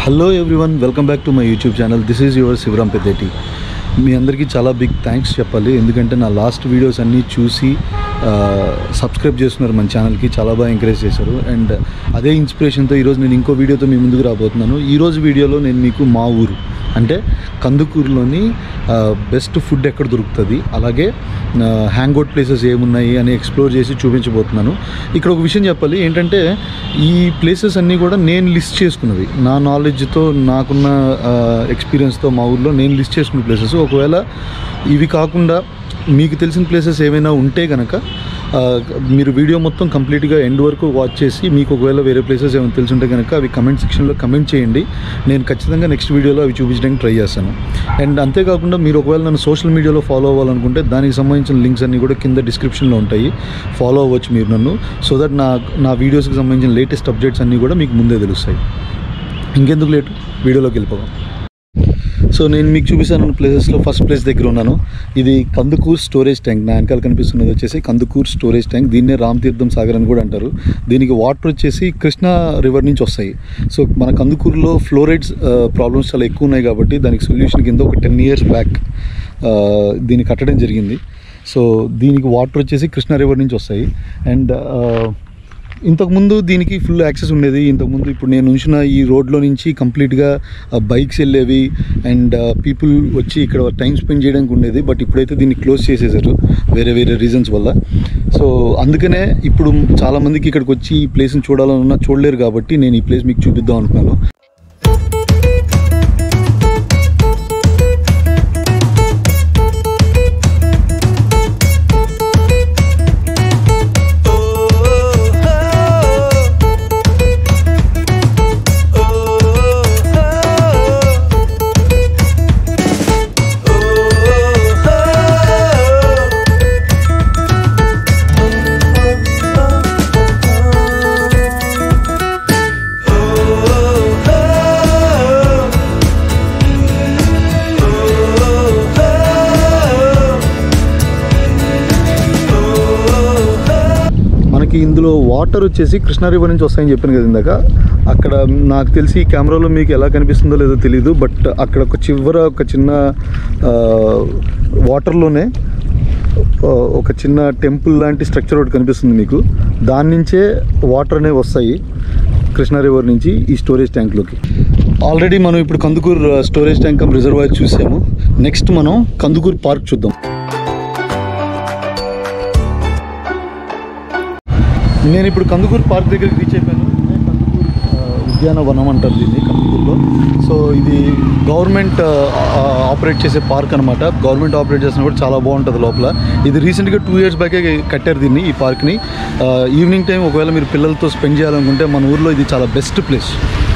hello everyone welcome back to my YouTube channel this is your Sivaram Peddeti మీ అందరికీ చాలా big thanks చెప్పాలి ఎందుకంటే నా లాస్ట్ వీడియోస్ అన్నీ చూసి సబ్స్క్రైబ్ చేస్తున్నారు మన ఛానల్కి చాలా బాగా ఎంకరేజ్ చేశారు అండ్ అదే ఇన్స్పిరేషన్తో ఈరోజు నేను ఇంకో వీడియోతో మీ ముందుకు రాబోతున్నాను ఈరోజు వీడియోలో నేను మీకు మా ఊరు అంటే కందుకూరులోని బెస్ట్ ఫుడ్ ఎక్కడ దొరుకుతుంది అలాగే హ్యాంగ్ అవుట్ ప్లేసెస్ ఏమున్నాయి అని ఎక్స్ప్లోర్ చేసి చూపించబోతున్నాను ఇక్కడ ఒక విషయం చెప్పాలి ఏంటంటే ఈ ప్లేసెస్ అన్నీ కూడా నేను లిస్ట్ చేసుకున్నవి నా నాలెడ్జ్తో నాకున్న ఎక్స్పీరియన్స్తో మా ఊర్లో నేను లిస్ట్ చేసుకున్న ప్లేసెస్ ఒకవేళ ఇవి కాకుండా మీకు తెలిసిన ప్లేసెస్ ఏమైనా ఉంటే కనుక ఆ, మీరు వీడియో మొత్తం కంప్లీట్గా ఎండ్ వరకు వాచ్ చేసి మీకు ఒకవేళ వేరే ప్లేసెస్ ఏమైనా తెలుసుంటే కనుక అవి కమెంట్ సెక్షన్లో కమెంట్ చేయండి నేను ఖచ్చితంగా నెక్స్ట్ వీడియోలో అవి చూపించడానికి ట్రై చేస్తాను అండ్ అంతేకాకుండా మీరు ఒకవేళ నన్ను సోషల్ మీడియాలో ఫాలో అవ్వాలనుకుంటే దానికి సంబంధించిన లింక్స్ అన్నీ కూడా కింద డిస్క్రిప్షన్లో ఉంటాయి ఫాలో అవ్వచ్చు మీరు నన్ను సో దట్ నా నా వీడియోస్కి సంబంధించిన లేటెస్ట్ అప్డేట్స్ అన్నీ కూడా మీకు ముందే తెలుస్తాయి ఇంకెందుకు లేటు వీడియోలోకి వెళ్ళిపోదాం సో నేను మీకు చూపిస్తాను ప్లేసెస్లో ఫస్ట్ ప్లేస్ దగ్గర ఉన్నాను ఇది కందుకూర్ స్టోరేజ్ ట్యాంక్ నా వెనకాల కనిపిస్తున్నది వచ్చేసి కందుకూర్ స్టోరేజ్ ట్యాంక్ దీన్నే రామతీర్థం సాగర్ అని కూడా అంటారు దీనికి వాటర్ వచ్చేసి కృష్ణా రివర్ నుంచి వస్తాయి సో మన కందుకూరులో ఫ్లోరైడ్స్ ప్రాబ్లమ్స్ చాలా ఎక్కువ ఉన్నాయి కాబట్టి దానికి సొల్యూషన్ కింద ఒక టెన్ ఇయర్స్ బ్యాక్ దీన్ని కట్టడం జరిగింది సో దీనికి వాటర్ వచ్చేసి కృష్ణా రివర్ నుంచి వస్తాయి అండ్ ఇంతకుముందు దీనికి ఫుల్ యాక్సెస్ ఉండేది ఇంతకుముందు ఇప్పుడు నేను ఉంచిన ఈ రోడ్లో నుంచి కంప్లీట్గా బైక్స్ వెళ్ళేవి అండ్ పీపుల్ వచ్చి ఇక్కడ టైం స్పెండ్ చేయడానికి ఉండేది బట్ ఇప్పుడైతే దీన్ని క్లోజ్ చేసేసారు వేరే వేరే రీజన్స్ వల్ల సో అందుకనే ఇప్పుడు చాలామందికి ఇక్కడికి వచ్చి ఈ ప్లేస్ని చూడాలన్నా చూడలేరు కాబట్టి నేను ఈ ప్లేస్ మీకు చూపిద్దాం అనుకున్నాను మనకి ఇందులో వాటర్ వచ్చేసి కృష్ణా రివర్ నుంచి వస్తాయని చెప్పాను కదా ఇందాక అక్కడ నాకు తెలిసి ఈ కెమెరాలో మీకు ఎలా కనిపిస్తుందో లేదో తెలియదు బట్ అక్కడ ఒక చివర ఒక చిన్న ఆ, వాటర్లోనే ఆ, ఒక చిన్న టెంపుల్ లాంటి స్ట్రక్చర్ ఒకటి కనిపిస్తుంది మీకు దాని నుంచే వాటర్ అనేవి వస్తాయి కృష్ణా రివర్ నుంచి ఈ స్టోరేజ్ ట్యాంక్లోకి ఆల్రెడీ మనం ఇప్పుడు Kandukur storage tank cum reservoir చూసాము నెక్స్ట్ మనం కందుకూరు పార్క్ చూద్దాం నేను ఇప్పుడు కందుకూరు పార్క్ దగ్గరికి రీచ్ అయిపోయాను ఇదే కందుకూరు ఆ, ఉద్యానవనం అంటారు దీన్ని కందుకూరులో సో ఇది గవర్నమెంట్ ఆపరేట్ చేసే పార్క్ అనమాట గవర్నమెంట్ ఆపరేట్ చేసిన కూడా చాలా బాగుంటుంది లోపల ఇది రీసెంట్గా టూ ఇయర్స్ బ్యాకే కట్టారు దీన్ని ఈ పార్క్ని ఈవినింగ్ టైం ఒకవేళ మీరు పిల్లలతో స్పెండ్ చేయాలనుకుంటే మన ఊర్లో ఇది చాలా బెస్ట్ ప్లేస్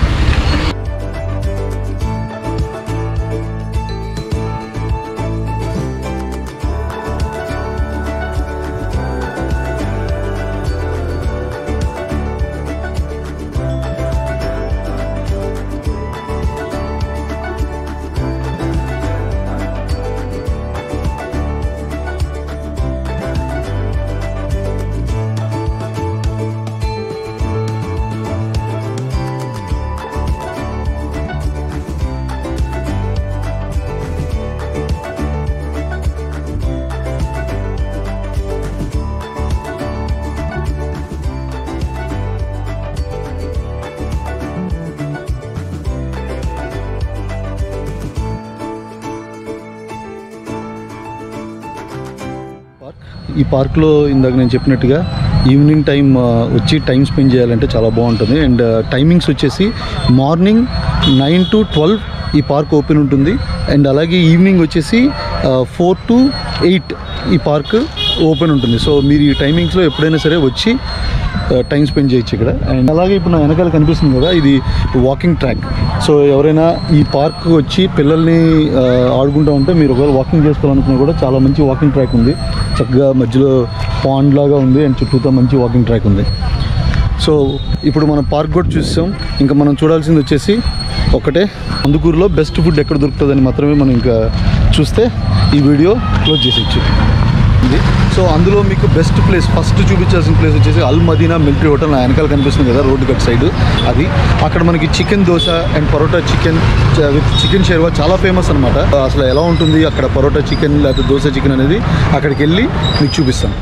పార్క్ ఈ పార్క్లో ఇందాక నేను చెప్పినట్టుగా ఈవినింగ్ టైం ఆ, వచ్చి టైం స్పెండ్ చేయాలంటే చాలా బాగుంటుంది అండ్ టైమింగ్స్ వచ్చేసి మార్నింగ్ నైన్ టు ట్వెల్వ్ ఈ పార్క్ ఓపెన్ ఉంటుంది అండ్ అలాగే ఈవినింగ్ వచ్చేసి ఫోర్ టు ఎయిట్ ఈ పార్క్ ఓపెన్ ఉంటుంది సో మీరు ఈ టైమింగ్స్లో ఎప్పుడైనా సరే వచ్చి టైం స్పెండ్ చేయొచ్చు ఇక్కడ అండ్ అలాగే ఇప్పుడు నా వెనకాల కనిపిస్తుంది కదా ఇది వాకింగ్ ట్రాక్ సో ఎవరైనా ఈ పార్క్ వచ్చి పిల్లల్ని ఆ, ఆడుకుంటూ ఉంటే మీరు ఒకవేళ వాకింగ్ చేసుకోవాలనుకున్నా కూడా చాలా మంచి వాకింగ్ ట్రాక్ ఉంది చక్కగా మధ్యలో పాండ్ లాగా ఉంది అండ్ చుట్టూతో మంచి వాకింగ్ ట్రాక్ ఉంది సో ఇప్పుడు మనం పార్క్ కూడా చూసాం ఇంకా మనం చూడాల్సింది వచ్చేసి ఒకటే అందుకూరులో బెస్ట్ ఫుడ్ ఎక్కడ దొరుకుతుందని మాత్రమే మనం ఇంకా చూస్తే ఈ వీడియో క్లోజ్ చేసేయచ్చు ఉంది సో అందులో మీకు బెస్ట్ ప్లేస్ ఫస్ట్ చూపించాల్సిన ప్లేస్ వచ్చేసి అల్ మదీనా మిలిటరీ హోటల్ నా వెనకాల కనిపిస్తుంది కదా రోడ్డు కట్ సైడ్ అది అక్కడ మనకి chicken dosa and parotta chicken with chicken sherva చాలా ఫేమస్ అనమాట అసలు ఎలా ఉంటుంది అక్కడ పరోటా చికెన్ లేకపోతే దోశ చికెన్ అనేది అక్కడికి వెళ్ళి మీకు చూపిస్తాను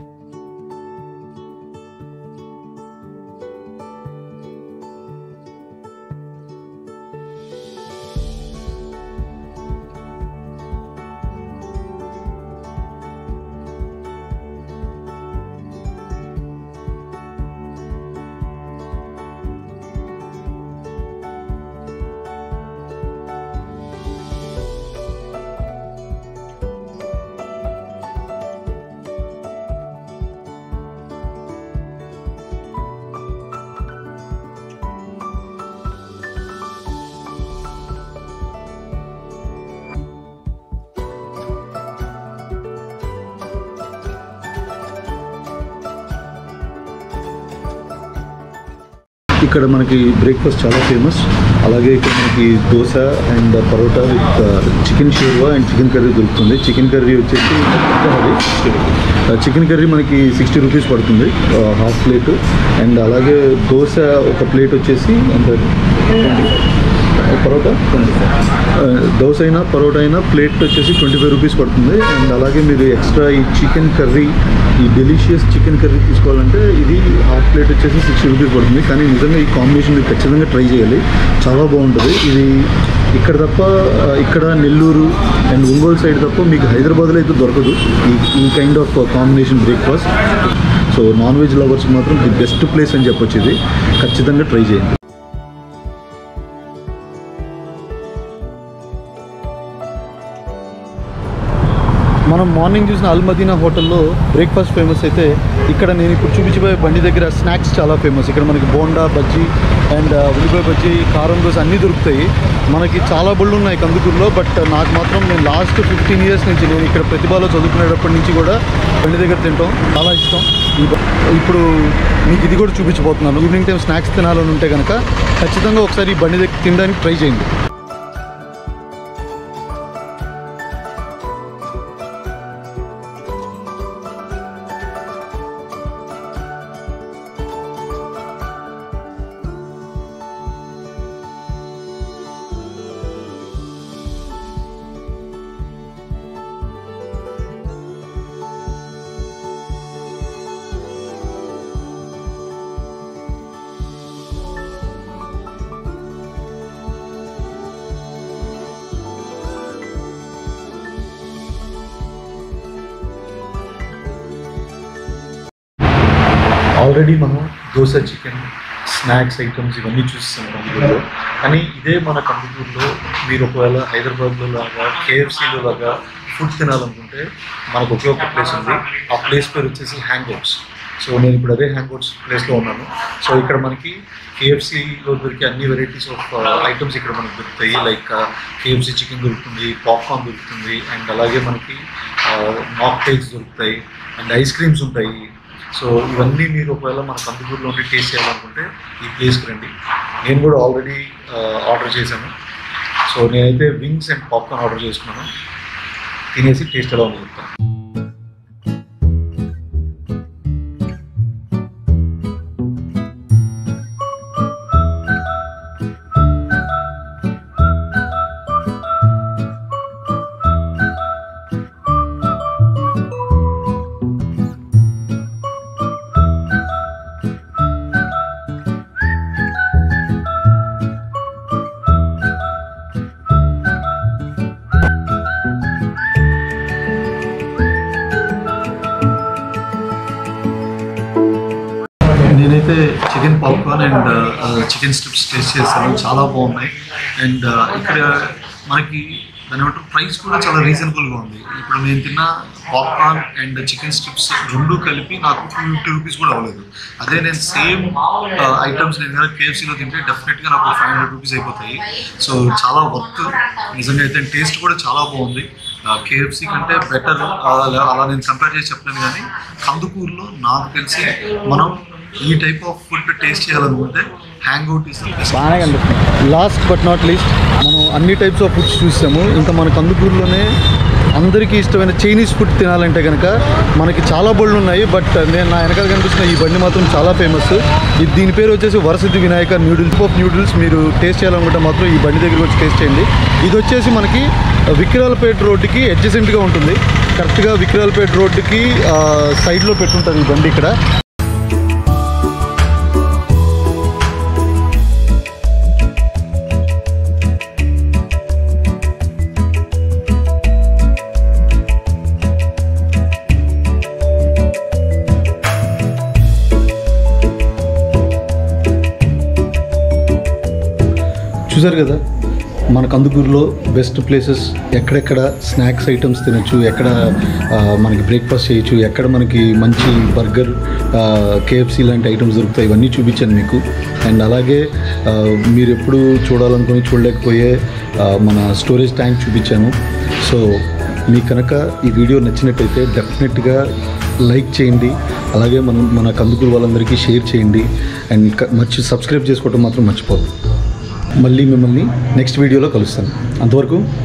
ఇక్కడ మనకి బ్రేక్ఫాస్ట్ చాలా ఫేమస్ అలాగే ఇక్కడ మనకి dosa and parotta with chicken sherva and chicken curry దొరుకుతుంది చికెన్ కర్రీ వచ్చేసి చికెన్ కర్రీ మనకి సిక్స్టీ రూపీస్ పడుతుంది హాఫ్ ప్లేట్ అండ్ అలాగే దోశ ఒక ప్లేట్ వచ్చేసి ఎంత పరోటా ఆ, దోశ అయినా పరోటా అయినా ప్లేట్ వచ్చేసి ట్వంటీ ఫైవ్ రూపీస్ పడుతుంది అండ్ అలాగే మీరు ఎక్స్ట్రా ఈ చికెన్ కర్రీ ఈ డెలిషియస్ చికెన్ కర్రీ తీసుకోవాలంటే ఇది హాఫ్ ప్లేట్ వచ్చేసి సిక్స్టీ రూపీస్ పడుతుంది కానీ నిజంగా ఈ కాంబినేషన్ మీరు ఖచ్చితంగా ట్రై చేయాలి చాలా బాగుంటుంది ఇది ఇక్కడ తప్ప ఆ, ఇక్కడ నెల్లూరు అండ్ ఒంగోలు సైడ్ తప్ప మీకు హైదరాబాద్లో అయితే దొరకదు ఈ ఈ kind of combination breakfast so non veg lovers మాత్రం ది బెస్ట్ ప్లేస్ అని చెప్పొచ్చు ఇది ఖచ్చితంగా ట్రై చేయండి మనం మార్నింగ్ చూసిన అల్మదీనా హోటల్లో బ్రేక్ఫాస్ట్ ఫేమస్ అయితే ఇక్కడ నేను ఇప్పుడు చూపించబోయే బండి దగ్గర స్నాక్స్ చాలా ఫేమస్ ఇక్కడ మనకి బోండా బజ్జీ అండ్ ఉల్లిపాయ బజ్జీ కారం దోశ అన్నీ దొరుకుతాయి మనకి చాలా బళ్ళు ఉన్నాయి కందుకూరులో బట్ నాకు మాత్రం నేను లాస్ట్ ఫిఫ్టీన్ ఇయర్స్ నుంచి నేను ఇక్కడ ప్రతిభలో చదువుకునేటప్పటి నుంచి కూడా బండి దగ్గర తింటాం చాలా ఇష్టం ఈ బ- ఇప్పుడు మీకు ఇది కూడా చూపించబోతున్నాను ఈవినింగ్ టైం స్నాక్స్ తినాలని ఉంటే కనుక ఖచ్చితంగా ఒకసారి ఈ బండి దగ్గర తినడానికి ట్రై చేయండి ఆల్రెడీ మనం దోశ చికెన్ స్నాక్స్ ఐటమ్స్ ఇవన్నీ చూస్తాం కందుకూరులో కానీ ఇదే మన కందుకూరులో మీరు ఒకవేళ హైదరాబాద్లో లాగా కేఎఫ్సీలో లాగా ఫుడ్ తినాలనుకుంటే మనకు ఒకే ఒక ప్లేస్ ఉంది ఆ ప్లేస్ పేరు వచ్చేసి హ్యాంగ్ అవుట్స్ సో నేను ఇప్పుడు అదే హ్యాంగ్ అవుట్స్ ప్లేస్లో ఉన్నాను సో ఇక్కడ మనకి కేఎఫ్సీలో దొరికే అన్ని వెరైటీస్ ఆఫ్ ఐటమ్స్ ఇక్కడ మనకు దొరుకుతాయి లైక్ కేఎఫ్సీ చికెన్ దొరుకుతుంది పాప్కార్న్ దొరుకుతుంది అండ్ అలాగే మనకి మాక్టైల్స్ దొరుకుతాయి అండ్ ఐస్ క్రీమ్స్ ఉంటాయి సో ఇవన్నీ మీరు ఒకవేళ మన కందుకూరులో ఉండి టేస్ట్ చేయాలనుకుంటే ఈ ప్లేస్కి రండి నేను కూడా ఆల్రెడీ ఆర్డర్ చేశాను సో నేనైతే వింగ్స్ అండ్ పాప్కార్న్ ఆర్డర్ చేసుకున్నాను తినేసి టేస్ట్ ఎలా ఉందో చెప్తాను నేనైతే chicken popcorn and chicken strips taste చేశాను చాలా బాగున్నాయి అండ్ ఇక్కడ మనకి దాని ఏమంటారు ప్రైస్ కూడా చాలా రీజనబుల్గా ఉంది ఇప్పుడు నేను తిన్న పాప్కార్న్ అండ్ చికెన్ స్ట్రిప్స్ రెండు కలిపి నాకు టూ ఫిఫ్టీ రూపీస్ కూడా అవ్వలేదు అదే నేను సేమ్ ఐటమ్స్ నేను కనుక కేఎఫ్సీలో తింటే డెఫినెట్గా నాకు ఫైవ్ హండ్రెడ్ రూపీస్ అయిపోతాయి సో చాలా వర్త్ నిజంగా అయితే టేస్ట్ కూడా చాలా బాగుంది కేఎఫ్సీ కంటే బెటర్ అలా నేను కంపేర్ చేసి చెప్పలేను కానీ కందుకూరులో నాకు తెలిసి మనం ఈ టైప్ ఆఫ్ ఫుడ్ టేస్ట్ చేయాలనుకుంటే హ్యాంగ్ అవుట్ ఇస్ బాగానే కనిపిస్తుంది లాస్ట్ బట్ నాట్ లీస్ట్ మనం అన్ని టైప్స్ ఆఫ్ ఫుడ్స్ చూసాము ఇంకా మన కందుకూరులోనే అందరికీ ఇష్టమైన చైనీస్ ఫుడ్ తినాలంటే కనుక మనకి చాలా బళ్ళు ఉన్నాయి బట్ నేను నా వెనకాల కనిపిస్తున్న ఈ బండి మాత్రం చాలా ఫేమస్ ఇది దీని పేరు వచ్చేసి వరసిద్ధి వినాయక న్యూడిల్స్ పోప్ న్యూడిల్స్ మీరు టేస్ట్ చేయాలనుకుంటే మాత్రం ఈ బండి దగ్గరికి వచ్చి టేస్ట్ చేయండి ఇది వచ్చేసి మనకి విక్రాలపేట రోడ్డుకి అడ్జసెంట్గా ఉంటుంది కరెక్ట్గా విక్రాలపేట రోడ్డుకి ఆ, సైడ్లో పెట్టుంటుంది ఈ బండి ఇక్కడ చూసారు కదా మన కందుకూరులో బెస్ట్ ప్లేసెస్ ఎక్కడెక్కడ స్నాక్స్ ఐటమ్స్ తినొచ్చు ఎక్కడ ఆ, మనకి బ్రేక్ఫాస్ట్ చేయొచ్చు ఎక్కడ మనకి మంచి బర్గర్ కేఎఫ్సి లాంటి ఐటమ్స్ దొరుకుతాయి ఇవన్నీ చూపించాను మీకు అండ్ అలాగే ఆ, మీరు ఎప్పుడు చూడాలనుకుని చూడలేకపోయే ఆ, మన స్టోరేజ్ ట్యాంక్ చూపించాను సో మీకు కనుక ఈ వీడియో నచ్చినట్టయితే డెఫినెట్గా లైక్ చేయండి అలాగే మనం మన కందుకూరు వాళ్ళందరికీ షేర్ చేయండి అండ్ క- మర్చి సబ్స్క్రైబ్ చేసుకోవటం మాత్రం మర్చిపోదు మళ్ళీ మిమ్మల్ని నెక్స్ట్ వీడియోలో కలుస్తాను అంతవరకు